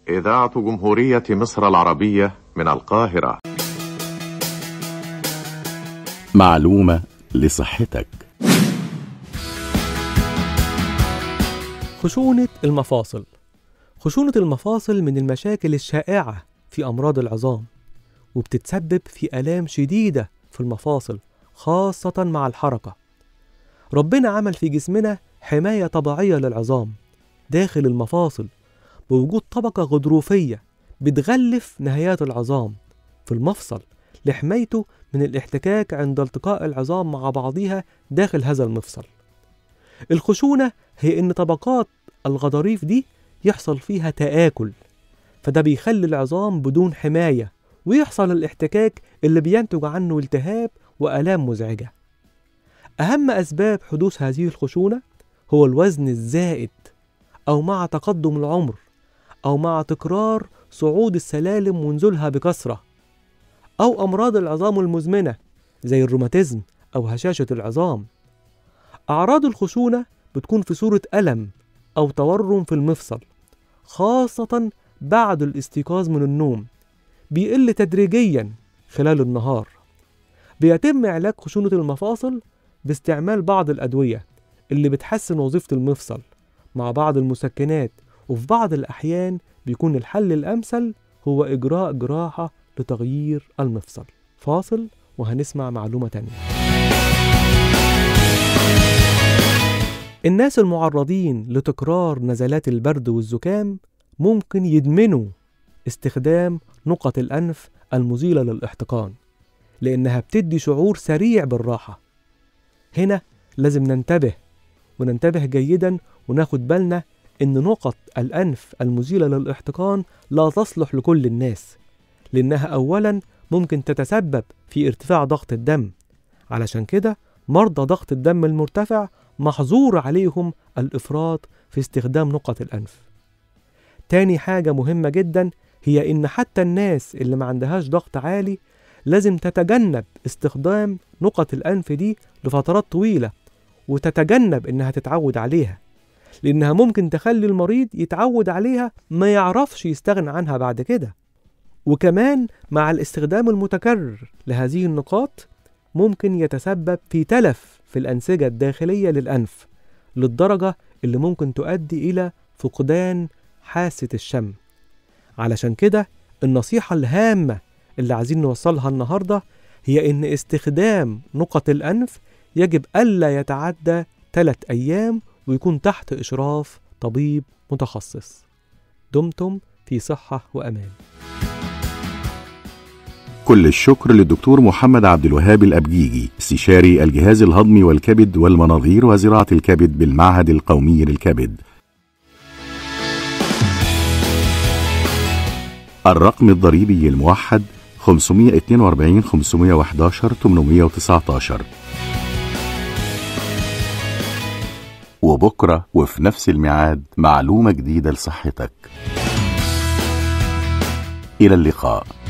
إذاعة جمهورية مصر العربية من القاهرة معلومة لصحتك خشونة المفاصل خشونة المفاصل من المشاكل الشائعة في أمراض العظام وبتتسبب في آلام شديدة في المفاصل خاصة مع الحركة ربنا عمل في جسمنا حماية طبيعية للعظام داخل المفاصل بوجود طبقة غضروفية بتغلف نهايات العظام في المفصل لحمايته من الاحتكاك عند التقاء العظام مع بعضها داخل هذا المفصل الخشونة هي إن طبقات الغضاريف دي يحصل فيها تآكل فده بيخلي العظام بدون حماية ويحصل الاحتكاك اللي بينتج عنه التهاب وآلام مزعجة أهم أسباب حدوث هذه الخشونة هو الوزن الزائد أو مع تقدم العمر أو مع تكرار صعود السلالم ونزولها بكثرة أو أمراض العظام المزمنة زي الروماتيزم أو هشاشة العظام أعراض الخشونة بتكون في صورة ألم أو تورم في المفصل خاصة بعد الاستيقاظ من النوم بيقل تدريجيا خلال النهار بيتم علاج خشونة المفاصل باستعمال بعض الأدوية اللي بتحسن وظيفة المفصل مع بعض المسكنات وفي بعض الأحيان بيكون الحل الأمثل هو إجراء جراحة لتغيير المفصل فاصل وهنسمع معلومة تانية الناس المعرضين لتكرار نزلات البرد والزكام ممكن يدمنوا استخدام نقط الأنف المزيلة للاحتقان لأنها بتدي شعور سريع بالراحة هنا لازم ننتبه وننتبه جيدا وناخد بالنا إن نقط الأنف المزيلة للاحتقان لا تصلح لكل الناس لأنها أولا ممكن تتسبب في ارتفاع ضغط الدم علشان كده مرضى ضغط الدم المرتفع محظور عليهم الإفراط في استخدام نقط الأنف تاني حاجة مهمة جدا هي إن حتى الناس اللي ما عندهاش ضغط عالي لازم تتجنب استخدام نقط الأنف دي لفترات طويلة وتتجنب إنها تتعود عليها لأنها ممكن تخلي المريض يتعود عليها ما يعرفش يستغنى عنها بعد كده وكمان مع الاستخدام المتكرر لهذه النقاط ممكن يتسبب في تلف في الأنسجة الداخلية للأنف للدرجة اللي ممكن تؤدي إلى فقدان حاسة الشم علشان كده النصيحة الهامة اللي عايزين نوصلها النهاردة هي إن استخدام نقط الأنف يجب ألا يتعدى ثلاث أيام ويكون تحت إشراف طبيب متخصص دمتم في صحة وأمان كل الشكر للدكتور محمد عبد الوهاب الأبجيجي استشاري الجهاز الهضمي والكبد والمناظير وزراعة الكبد بالمعهد القومي للكبد الرقم الضريبي الموحد 542 511 819 وبكرة وفي نفس الميعاد معلومة جديدة لصحتك إلى اللقاء